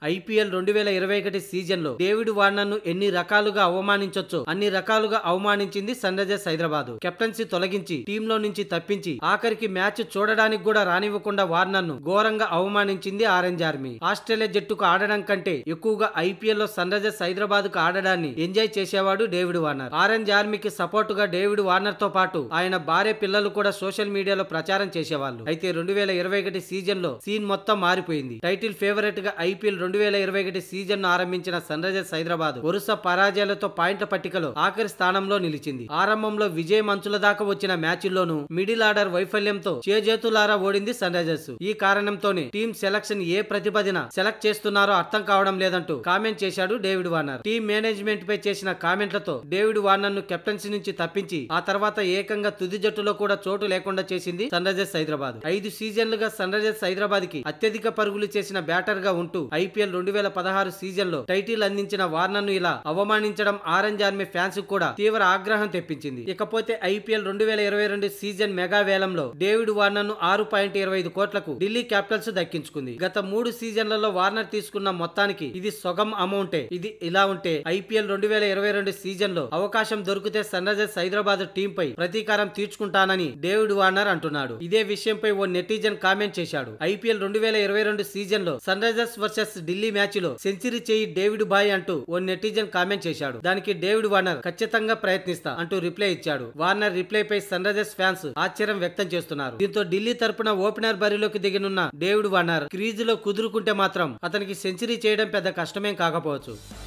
IPL రెండు వేల ఇరవై ఒకటి సీజన్ లో డేవిడ్ వార్నర్ ను ఎన్ని రకాలుగా అవమానించొచ్చో అన్ని రకాలుగా అవమానించింది సన్ రైజర్స్ హైదరాబాద్ కెప్టెన్సీ తొలగించి టీంలో నుంచి తప్పించి ఆఖరికి మ్యాచ్ చూడడానికి కూడా రానివ్వకుండా వార్నర్ ను ఘోరంగా అవమానించింది ఆరెంజ్ ఆర్మీ ఆస్ట్రేలియా జట్టుకు ఆడడం కంటే ఎక్కువగా ఐపీఎల్ లో సన్ రైజర్స్ హైదరాబాద్ కు ఆడడాన్ని ఎంజాయ్ చేసేవాడు డేవిడ్ వార్నర్ ఆరెంజ్ ఆర్మీకి సపోర్ట్ గా డేవిడ్ వార్నర్ తో పాటు ఆయన భార్య పిల్లలు కూడా సోషల్ మీడియాలో ప్రచారం చేసేవాళ్ళు అయితే రెండు వేల ఇరవై ఒకటి సీజన్ లో సీన్ మొత్తం మారిపోయింది టైటిల్ ఫేవరెట్ గా ఐపీఎల్ రెండు వేల ఇరవై ఒకటి సీజన్ ను ఆరంభించిన సన్ రైజర్స్ హైదరాబాద్ వరుస పరాజయాలతో పాయింట్ల పట్టికలో ఆఖరి స్థానంలో నిలిచింది ఆరంభంలో విజయం అంచుల దాకా వచ్చిన మ్యాచ్ల్లోనూ మిడిల్ ఆర్డర్ వైఫల్యంతో చేజేతులారా ఓడింది సన్ రైజర్స్ ఈ కారణంతోనే టీం సెలక్షన్ ఏ ప్రతిపదిన సెలెక్ట్ చేస్తున్నారో అర్థం కావడం లేదంటూ కామెంట్ చేశాడు డేవిడ్ వార్నర్ టీం మేనేజ్మెంట్ పై చేసిన కామెంట్లతో డేవిడ్ వార్నర్ ను కెప్టెన్సీ నుంచి తప్పించి ఆ తర్వాత ఏకంగా తుది జట్టులో కూడా చోటు లేకుండా చేసింది సన్ రైజర్స్ హైదరాబాద్ ఐదు సీజన్లుగా సన్ రైజర్స్ హైదరాబాద్ కి అత్యధిక పరుగులు చేసిన బ్యాటర్ గా ఉంటూ ఐపీఎల్ రెండు వేల పదహారు సీజన్ లో టైటిల్ అందించిన వార్నర్ ను ఇలా అవమానించడం ఆరెంజ్ ఆర్మీ ఫ్యాన్స్ కూడా తీవ్ర ఆగ్రహం తెప్పించింది ఇకపోతే ఐపీఎల్ రెండు వేల ఇరవై రెండు సీజన్ మెగా వేలంలో డేవిడ్ వార్నర్ ను ఆరు పాయింట్ ఇరవై ఐదు కోట్లకు ఢిల్లీ క్యాపిటల్స్ దక్కించుకుంది గత మూడు సీజన్లలో వార్నర్ తీసుకున్న మొత్తానికి ఇది సొగం అమౌంటే ఇది ఇలా ఉంటే ఐపీఎల్ రెండు వేల ఇరవై రెండు సీజన్ లో అవకాశం దొరికితే సన్ రైజర్స్ హైదరాబాద్ టీం పై ప్రతీకారం తీర్చుకుంటానని డేవిడ్ వార్నర్ అంటున్నాడు ఇదే విషయంపై ఓ నెటిజన్ కామెంట్ చేశాడు ఐపీఎల్ రెండు వేల ఇరవై రెండు సీజన్ లో Sunrisers versus Delhi match లో సెంచరీ చేయి డేవిడ్ బాయ్ అంటూ ఓ నెటిజన్ కామెంట్ చేశాడు దానికి డేవిడ్ వార్నర్ ఖచ్చితంగా ప్రయత్నిస్తా అంటూ రిప్లై ఇచ్చాడు వార్నర్ రిప్లై పై సన్ రైజర్స్ ఫ్యాన్స్ ఆశ్చర్యం వ్యక్తం చేస్తున్నారు దీంతో ఢిల్లీ తరపున ఓపెనర్ బరిలోకి దిగనున్న డేవిడ్ వార్నర్ క్రీజ్ లో కుదురుకుంటే మాత్రం అతనికి సెంచరీ చేయడం పెద్ద కష్టమేం కాకపోవచ్చు